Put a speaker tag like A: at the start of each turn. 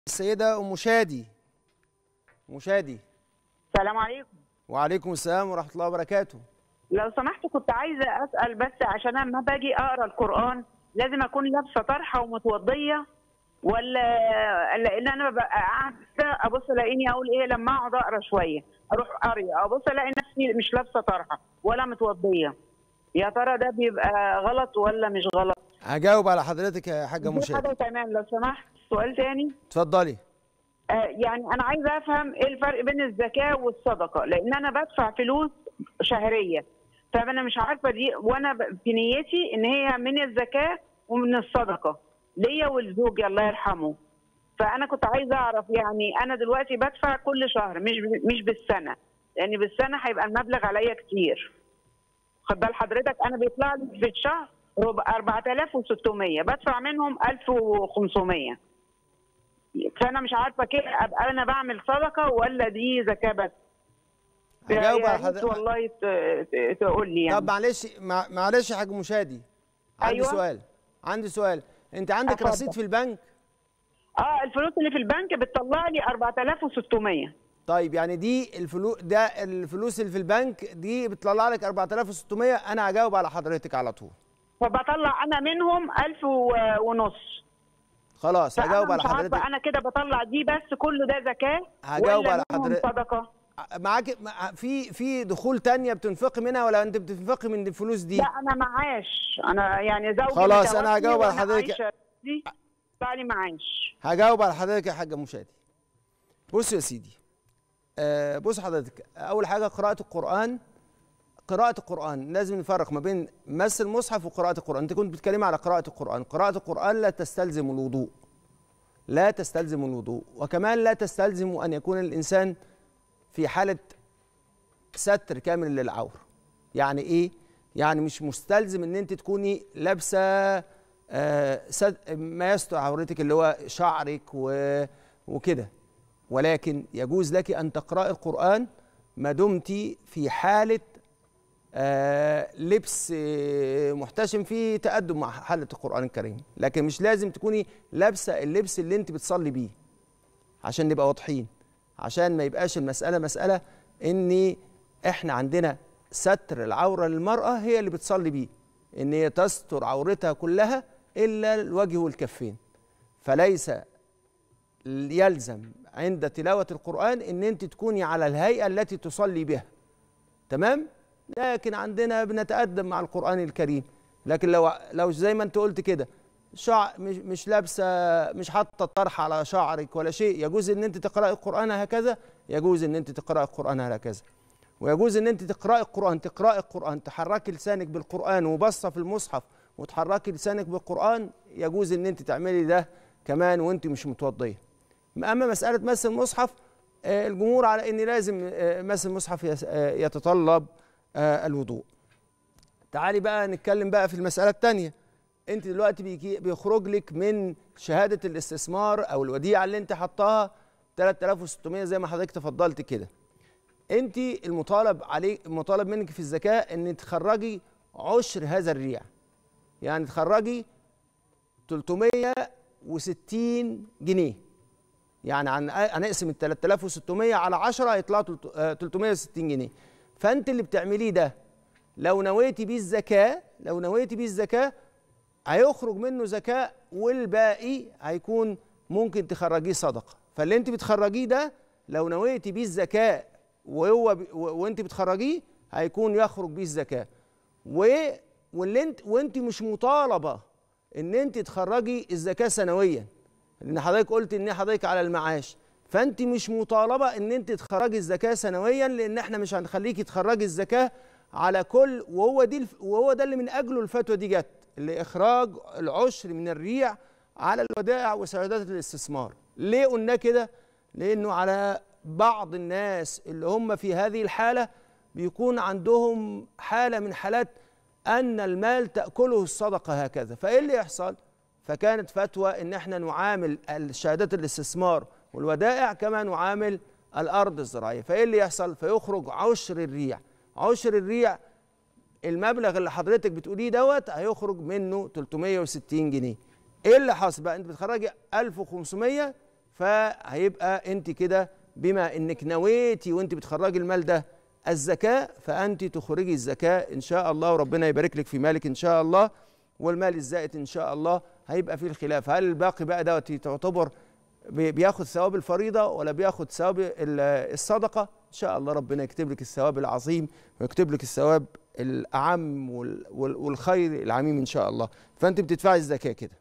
A: السيدة أم شادي أم شادي
B: السلام عليكم
A: وعليكم السلام ورحمة الله وبركاته
B: لو سمحت كنت عايزه اسال بس عشان انا لما باجي اقرا القران لازم اكون لابسه طرحه ومتوضيه ولا لان انا ببقى قاعده ابص الاقيني اقول ايه لما اقعد اقرا شويه اروح قاريه ابص الاقي نفسي مش لابسه طرحه ولا متوضيه يا ترى ده بيبقى غلط ولا مش غلط
A: هجاوب على حضرتك يا حاجة أم
B: دي
A: شادي
B: حاجه تمام لو سمحت سؤال تاني
A: اتفضلي
B: آه، يعني انا عايزه افهم ايه الفرق بين الزكاه والصدقه لان انا بدفع فلوس شهريه فانا مش عارفه دي وانا ب- في نيتي ان هي من الزكاه ومن الصدقه ليا ولزوجي الله يرحمه فانا كنت عايزه اعرف يعني انا دلوقتي بدفع كل شهر مش ب- مش بالسنه لان بالسنه هيبقى المبلغ عليا كتير خد بال حضرتك انا بيطلع لي في الشهر ربع 4600 بدفع منهم 1500 فانا مش عارفه كده ابقى انا بعمل صدقه ولا دي زكاه بس
A: هجاوب
B: يا
A: على
B: ريت
A: حضرتك
B: والله ت- ت- تقول لي يعني
A: طب معلش مع- معلش يا حاج مشادي عندي
B: أيوة.
A: سؤال عندي سؤال انت عندك
B: اتفضل.
A: رصيد في البنك
B: اه الفلوس اللي في البنك بتطلع لي 4600
A: طيب يعني دي الفلوس ده الفلوس اللي في البنك دي بتطلع لك 4600 انا هجاوب على حضرتك على طول
B: فبطلع انا منهم 1000 و- ونص
A: خلاص
B: فأنا
A: هجاوب على
B: مش عارفة
A: حضرتك
B: انا كده بطلع دي بس كله ده زكاه
A: هجاوب
B: ولا
A: على
B: منهم
A: حضرتك.
B: صدقه
A: معاك مع- في في دخول تانية بتنفقي منها ولا انت بتنفقي من الفلوس دي
B: لا انا معاش انا يعني زوجي
A: خلاص، أنا
B: متوفي
A: هجاوب على
B: وأنا
A: حضرتك.
B: عايشة دي بتطلع لي معاش
A: هجاوب على حضرتك يا حاجه مشادي بص يا سيدي آه بص حضرتك اول حاجه قراءه القران قراءه القران لازم نفرق ما بين مس المصحف وقراءه القران انت كنت بتتكلمي على قراءه القران قراءه القران لا تستلزم الوضوء لا تستلزم الوضوء وكمان لا تستلزم ان يكون الانسان في حاله ستر كامل للعوره يعني ايه يعني مش مستلزم ان انت تكوني لابسه آه، سد- ما يستر عورتك اللي هو شعرك و- وكده ولكن يجوز لك ان تقراي القران ما دمت في حاله آه، لبس آه، محتشم فيه تأدب مع حالة القرآن الكريم لكن مش لازم تكوني لابسة اللبس اللي انت بتصلي بيه عشان نبقى واضحين عشان ما يبقاش المسألة مسألة ان احنا عندنا ستر العورة للمرأة هي اللي بتصلي بيه ان هي تستر عورتها كلها الا الوجه والكفين فليس يلزم عند تلاوة القرآن ان انت تكوني على الهيئة التي تصلي بها تمام لكن عندنا بنتأدب مع القرآن الكريم لكن لو لو زي ما انت قلت كده شعر مش مش لابسه مش حاطه طرحه على شعرك ولا شيء يجوز ان انت تقراي القران هكذا يجوز ان انت تقراي القران هكذا ويجوز ان انت تقراي القران تقراي القران تحركي لسانك بالقران وبصه في المصحف وتحركي لسانك بالقران يجوز ان انت تعملي ده كمان وانت مش متوضيه اما مساله مس المصحف آه، الجمهور على ان لازم آه، مس المصحف يس- آه، يتطلب آه، الوضوء تعالي بقى نتكلم بقى في المسألة التانية انت دلوقتي بيجي بيخرج لك من شهادة الاستثمار او الوديعة اللي انت حطاها 3600 زي ما حضرتك تفضلت كده انت المطالب عليك المطالب منك في الزكاة ان تخرجي عشر هذا الريع يعني تخرجي 360 جنيه يعني عن هنقسم ال 3600 على 10 هيطلعوا تلت- آه، 360 جنيه فانت اللي بتعمليه ده لو نويتي بيه الزكاه لو نويتي بيه الزكاه هيخرج منه زكاه والباقي هيكون ممكن تخرجيه صدقه فاللي انت بتخرجيه ده لو نويتي بيه الزكاه وهو ب... و... وانت بتخرجيه هيكون يخرج بيه الزكاه و... واللي انت وانت مش مطالبه ان انت تخرجي الزكاه سنويا لان حضرتك قلت ان حضرتك على المعاش فانت مش مطالبه ان انت تخرجي الزكاه سنويا لان احنا مش هنخليكي تخرجي الزكاه على كل وهو دي الف- وهو ده اللي من اجله الفتوى دي جت اللي اخراج العشر من الريع على الودائع وسندات الاستثمار ليه قلنا كده لانه على بعض الناس اللي هم في هذه الحاله بيكون عندهم حاله من حالات ان المال تاكله الصدقه هكذا فايه اللي يحصل فكانت فتوى ان احنا نعامل الشهادات الاستثمار والودائع كما نعامل الارض الزراعيه فايه اللي يحصل فيخرج عشر الريع عشر الريع المبلغ اللي حضرتك بتقوليه دوت هيخرج منه 360 جنيه ايه اللي حصل بقى انت بتخرجي 1500 فهيبقى انت كده بما انك نويتي وانت بتخرجي المال ده الزكاه فانت تخرجي الزكاه ان شاء الله وربنا يبارك لك في مالك ان شاء الله والمال الزائد ان شاء الله هيبقى فيه الخلاف هل الباقي بقى دوت تعتبر بي- بياخد ثواب الفريضه ولا بياخد ثواب ال- الصدقه ان شاء الله ربنا يكتب لك الثواب العظيم ويكتب لك الثواب الاعم وال- وال- والخير العميم ان شاء الله فانت بتدفعي الزكاه كده